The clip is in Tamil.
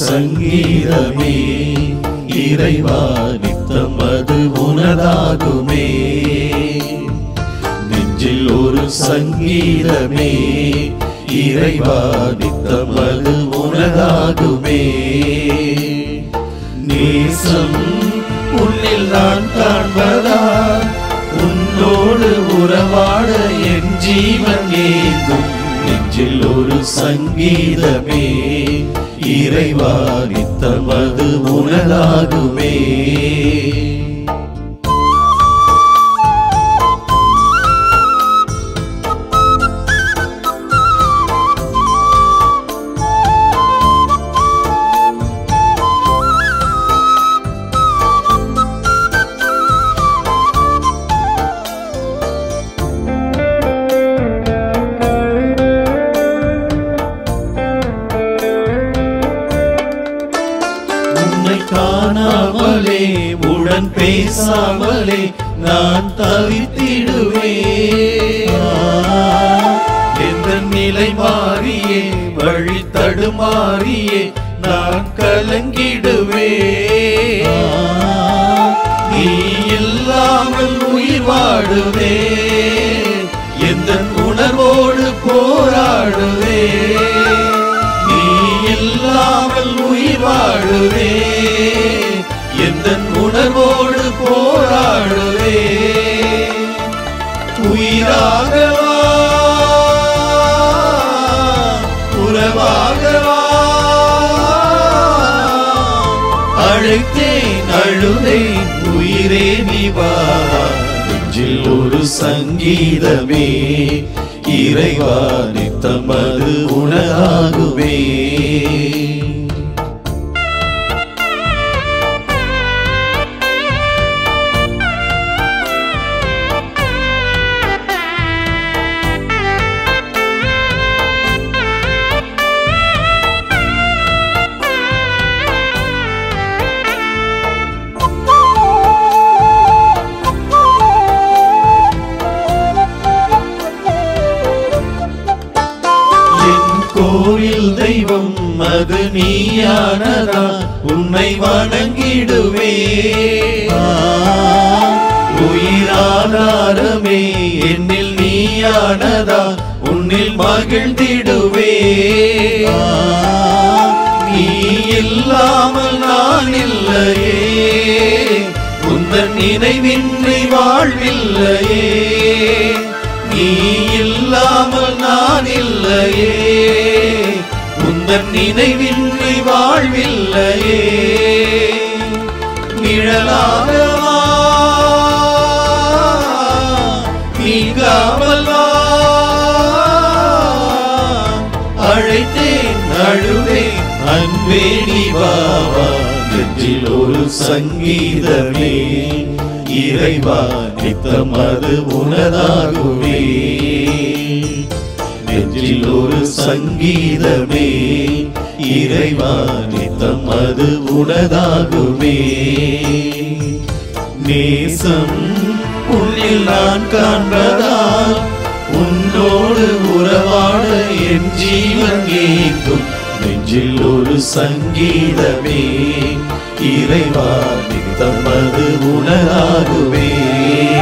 சங்கீதமே இறைவா நித்தம் அது உனதாகுமே நெஞ்சில் ஒரு சங்கீதமே இறைவா நித்தம் அது உனதாகுமே நேசம் உன்னில் நான் காண்பதா உன்னோடு உறவாட என் ஜீவன் ஏங்கும் நெஞ்சில் ஒரு சங்கீதமே இறைவா நித்தம் அது உனதாகுமே உன்னை காணாமலே உடன் பேசாமலே நான் தவித்திடுவே எந்த நிலை மாறியே வழி தடுமாறியே நான் கலங்கிடுவே நீ இல்லாமல் உயிர் வாடுவே எந்த உணர்வோடு போராடுவே நீ இல்லாமல் உயிர் வாழுவே எந்த உணர்வோடு போராடுவே உயிராகவா உறவாகவா அழைத்தேன் அழுதேன் உயிரே நீ வா நெஞ்சில் ஒரு சங்கீதமே இறைவா நித்தம் அது உணராகுவே என் கோயில் தெய்வம் அது நீயானதா உன்னை வணங்கிடுவே உயிராதாரமே என்னில் நீயானதா உன்னில் மகிழ்ந்திடுவே நீ இல்லாமல் நான் இல்லையே உந்தன் நினைவின்றி வாழ்வில்லையே நீ இல்லாமல் நான் இல்லையே உந்தன் நினைவின்றி வாழ்வில்லையே நிழலாகவா நீங்காமல் வா அழைத்தேன் அழுவேன் அன்பே நீ வாவா நெஞ்சில் ஒரு சங்கீதமே இறைவா நித்தம் அது உனதாகுவே நெஞ்சில் ஒரு சங்கீதமே இறைவா நித்தம் அது உனதாகுமே நேசம் உன்னில் நான் காண்பதால் உன்னோடு உறவாட என் ஜீவன் ஏங்கும் நெஞ்சில் ஒரு சங்கீதமே இறைவா நித்தம் அது உணராகுவே